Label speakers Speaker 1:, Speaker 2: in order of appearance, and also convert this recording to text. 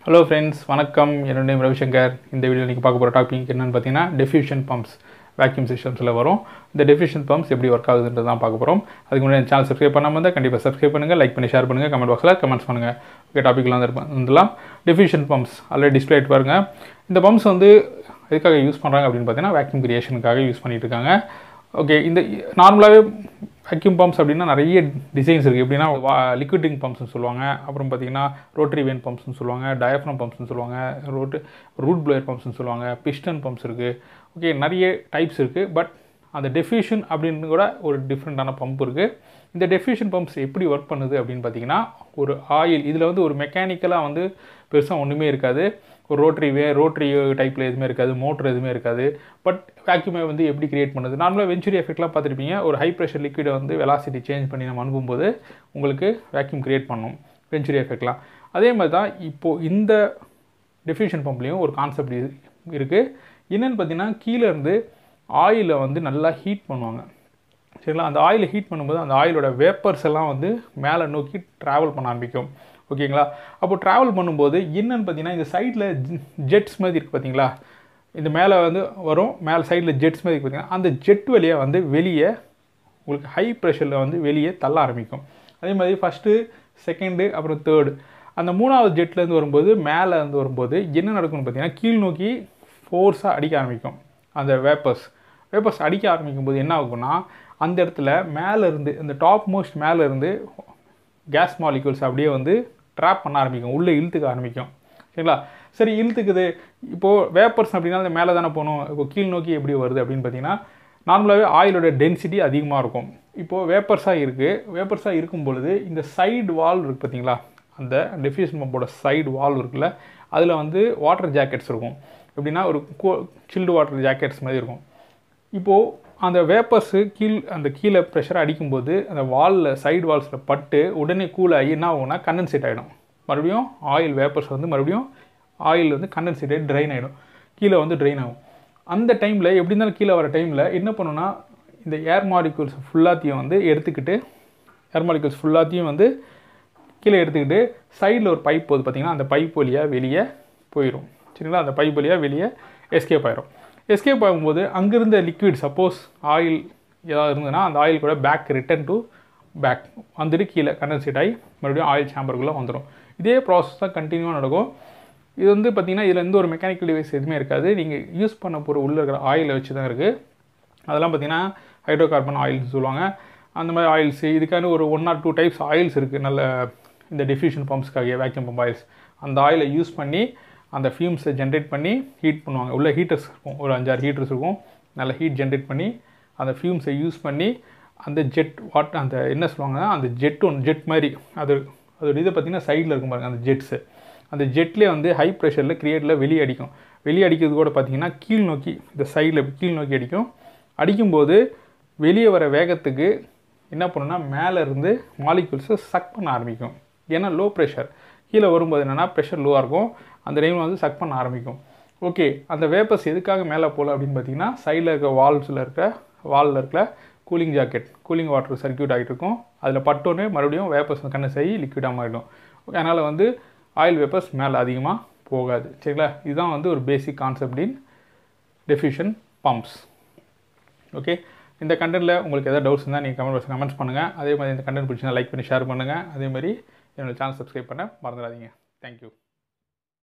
Speaker 1: hello friends வணக்கம் என்னோட name Ravishankar இந்த வீடியோ நீங்கள் பார்க்க போகிற டாபிக் என்னென்னு பார்த்தீங்கன்னா டெஃபியூஷன் பம்ப்ஸ் வேக்யூம் சிஸ்டம்ஸில் வரும் இந்த டெஃபியூஷன் பம்ப்ஸ் எப்படி ஒர்க் ஆகுதுன்றது தான் பார்க்க போகிறோம் அதுக்கு முன்னாடி சேனல் சப்ஸ்கிரைப் பண்ணாமல் இருந்தால் கண்டிப்பாக சப்ஸ்கிரைப் பண்ணுங்கள் லைக் பண்ணி ஷேர் பண்ணுங்கள் கமெண்ட் பாக்ஸில் கமெண்ட்ஸ் பண்ணுங்கள் ஓகே டாப்பிக்லாம் வந்து வந்துலாம் டெஃபியூஷன் பம்ப்ஸ் ஆல்ரெடி டிஸ்பிளே பாருங்கள் இந்த பம்ப்ஸ் வந்து எதுக்காக யூஸ் பண்ணுறாங்க அப்படின்னு பார்த்தீங்கன்னா வேக்யூம் கிரியேஷனுக்காக யூஸ் பண்ணிட்டு இருக்காங்க ஓகே இந்த நார்மலாகவே வேக்யூம் பம்ப்ஸ் அப்படின்னா நிறைய டிசைன்ஸ் இருக்குது எப்படின்னா லிக்விடிங் பம்ப்ஸ்னு சொல்லுவாங்க அப்புறம் பார்த்தீங்கன்னா ரோட்டரி வேன் பம்ப்ஸ்னு சொல்லுவாங்க டயஃப்ரம் பம்ப்ஸ்னு சொல்லுவாங்க ரோட்டு ரூட் ப்ளோயர் பம்ப்ஸ்னு சொல்லுவாங்க பிஸ்டன் பம்ப்ஸ் இருக்குது ஓகே நிறைய டைப்ஸ் இருக்குது பட் அந்த டெஃபியூஷன் அப்படின்னு கூட ஒரு டிஃப்ரெண்ட்டான பம்ப் இருக்குது இந்த டெஃபியூஷன் பம்ப்ஸ் எப்படி ஒர்க் பண்ணுது அப்படின்னு பார்த்தீங்கன்னா ஒரு ஆயில் இதில் வந்து ஒரு மெக்கானிக்கலாக வந்து பெருசாக ஒன்றுமே இருக்காது ஒரு ரோட்ரி வே ரோட்ரி டைப்பில் எதுவுமே இருக்காது மோட்ரு எதுவுமே இருக்காது பட் வேக்யூமை வந்து எப்படி கிரியேட் பண்ணுது நார்மலாக வெஞ்சுரி எஃபெக்ட்லாம் பார்த்துருப்பீங்க ஒரு ஹை ப்ரெஷர் லிக்விடை வந்து வெலாசிட்டி சேஞ்ச் பண்ணி நம்ம அனுப்பும்போது உங்களுக்கு வேக்யூம் கிரியேட் பண்ணும் வெஞ்சுரி எஃபெக்ட்லாம் அதே மாதிரி தான் இப்போது இந்த டெஃபியூஷன் பம்ப்லேயும் ஒரு கான்செப்ட் இருக்குது என்னென்னு பார்த்தீங்கன்னா கீழே இருந்து ஆயிலை வந்து நல்லா ஹீட் பண்ணுவாங்க சரிங்களா அந்த ஆயிலை ஹீட் பண்ணும்போது அந்த ஆயிலோட வேப்பர்ஸ் எல்லாம் வந்து மேலே நோக்கி ட்ராவல் பண்ண ஆரம்பிக்கும் ஓகேங்களா அப்போ ட்ராவல் பண்ணும்போது என்னன்னு பார்த்தீங்கன்னா இந்த சைடில் ஜெட்ஸ் மாதிரி இருக்குது பார்த்தீங்களா இந்த மேலே வந்து வரும் மேலே சைடில் ஜெட்ஸ் மாதிரி இருக்குது பார்த்தீங்கன்னா அந்த ஜெட் வழியாக வந்து வெளியே உங்களுக்கு ஹை ப்ரெஷரில் வந்து வெளியே தள்ள ஆரம்பிக்கும் அதே மாதிரி ஃபஸ்ட்டு செகண்டு அப்புறம் தேர்டு அந்த மூணாவது ஜெட்லேருந்து வரும்போது மேலே இருந்து வரும்போது என்ன நடக்கும்னு பார்த்தீங்கன்னா கீழ் நோக்கி ஃபோர்ஸாக அடிக்க ஆரம்பிக்கும் அந்த வேப்பர்ஸ் வேப்பர்ஸ் அடிக்க ஆரம்பிக்கும் போது என்ன ஆகும்னா அந்த இடத்துல மேலே இருந்து இந்த டாப் மோஸ்ட் மேலே இருந்து கேஸ் மாலிகூல்ஸ் அப்படியே வந்து ட்ராப் பண்ண ஆரம்பிக்கும் உள்ளே இழுத்துக்க ஆரம்பிக்கும் சரிங்களா சரி இழுத்துக்குது இப்போது வேப்பர்ஸ் அப்படின்னா அந்த மேலே தானே போகணும் இப்போ கீழ் நோக்கி எப்படி வருது அப்படின்னு பார்த்தீங்கன்னா நார்மலாகவே ஆயிலோட டென்சிட்டி அதிகமாக இருக்கும் இப்போது வேப்பர்ஸாக இருக்குது வேப்பர்ஸாக இருக்கும் பொழுது இந்த சைடு வால் இருக்குது பார்த்தீங்களா அந்த டெஃபியூஷன் பம்போட சைடு வால் இருக்குல்ல அதில் வந்து வாட்டர் ஜாக்கெட்ஸ் இருக்கும் எப்படின்னா ஒரு கோ சில்டு வாட்டர் ஜாக்கெட்ஸ் மாதிரி இருக்கும் இப்போது அந்த வேப்பர்ஸு கீழ் அந்த கீழே ப்ரெஷர் அடிக்கும்போது அந்த வாலில் சைடு வால்ஸில் பட்டு உடனே கூல் ஆகி என்ன ஆகும்னா கண்டன்சேட் ஆகிடும் மறுபடியும் ஆயில் வேப்பர்ஸ் வந்து மறுபடியும் ஆயில் வந்து கண்டன்சேட் ஆகி ட்ரைன் ஆகிடும் கீழே வந்து ட்ரைன் ஆகும் அந்த டைமில் எப்படி இருந்தாலும் கீழே வர டைமில் என்ன பண்ணுன்னா இந்த ஏர் மாலிகூல்ஸ் ஃபுல்லாத்தையும் வந்து எடுத்துக்கிட்டு ஏர் மாலிகூல்ஸ் ஃபுல்லாத்தையும் வந்து கீழே எடுத்துக்கிட்டு சைடில் ஒரு பைப் போகுது பார்த்தீங்கன்னா அந்த பைப் வழியாக வெளியே போயிடும் சரிங்களா அந்த பைப் வழியாக வெளியே எஸ்கேப் ஆயிரும் எஸ்கேப் ஆகும்போது அங்கேருந்த லிக்விட் சப்போஸ் ஆயில் ஏதாவது இருந்ததுன்னா அந்த ஆயில் கூட பேக் ரிட்டன் டு பேக் வந்துட்டு கீழே கண்டன்சேட் ஆகி மறுபடியும் ஆயில் சேம்பருக்குள்ளே வந்துடும் இதே ப்ராசஸ் தான் கண்டினியூவாக நடக்கும் இது வந்து பார்த்திங்கன்னா இதில் எந்த ஒரு மெக்கானிக்கல் டிவைஸ் எதுவுமே இருக்காது நீங்கள் யூஸ் பண்ண போகிற உள்ளே இருக்கிற ஆயிலை வச்சு தான் இருக்குது அதெல்லாம் பார்த்திங்கன்னா ஹைட்ரோ கார்பன் ஆயில்ஸ் சொல்லுவாங்க அந்த மாதிரி ஆயில்ஸ் இதுக்கான ஒரு one or two types oils இருக்குது நல்ல இந்த டெஃபியூஷன் பம்ப்ஸ்க்காக வேக்யூம் பம்ப் ஆயில்ஸ் அந்த ஆயிலை யூஸ் பண்ணி அந்த ஃபியூம்ஸை ஜென்ரேட் பண்ணி ஹீட் பண்ணுவாங்க உள்ள ஹீட்டர்ஸ் இருக்கும் ஒரு அஞ்சாறு ஹீட்டர்ஸ் இருக்கும் நல்ல ஹீட் ஜென்ரேட் பண்ணி அந்த ஃபியூம்ஸை யூஸ் பண்ணி அந்த ஜெட் வாட் அந்த என்ன சொல்லுவாங்கன்னா அந்த ஜெட் ஒன்று ஜெட் மாதிரி அது அதோட இதை பார்த்திங்கன்னா சைடில் இருக்கும் பாருங்கள் அந்த ஜெட்ஸு அந்த ஜெட்லேயே வந்து ஹை ப்ரெஷரில் கிரியேட்டில் வெளியே அடிக்கும் வெளியே அடிக்கிறது கூட பார்த்திங்கன்னா கீழ் நோக்கி இந்த சைடில் கீழ் நோக்கி அடிக்கும் அடிக்கும்போது வெளியே வர வேகத்துக்கு என்ன பண்ணுன்னா மேலே இருந்து மாலிகூல்ஸை சக் பண்ண ஆரம்பிக்கும் ஏன்னா லோ ப்ரெஷர் கீழே வரும்போது என்னென்னா ப்ரெஷர் லோவாக இருக்கும் அந்த டைமில் வந்து சக் பண்ண ஆரம்பிக்கும் ஓகே அந்த வேப்பர்ஸ் எதுக்காக மேலே போகல அப்படின்னு பார்த்தீங்கன்னா சைடில் இருக்க வால்ஸில் இருக்க வாலில் இருக்கிற cooling jacket cooling water circuit ஆகிட்டு இருக்கும் அதில் பட்டோன்னே மறுபடியும் வேப்பர்ஸ் கண்ணை செய்ய லிக்விடாக மாறிடும் ஓகே அதனால் வந்து ஆயில் வேப்பர்ஸ் மேலே அதிகமாக போகாது சரிங்களா இதுதான் வந்து ஒரு basic concept in diffusion pumps okay இந்த கண்டென்ட்டில் உங்களுக்கு எதாவது டவுட்ஸ் இருந்தால் நீங்கள் கமெண்ட் பாக்ஸ் கமெண்ட்ஸ் பண்ணுங்கள் அதே மாதிரி இந்த கண்டென்ட் பிடிச்சினா லைக் பண்ணி ஷேர் பண்ணுங்கள் அதே மாதிரி என்னோடய சேனல் சப்ஸ்கிரைப் பண்ண மறந்துடாதீங்க தேங்க்யூ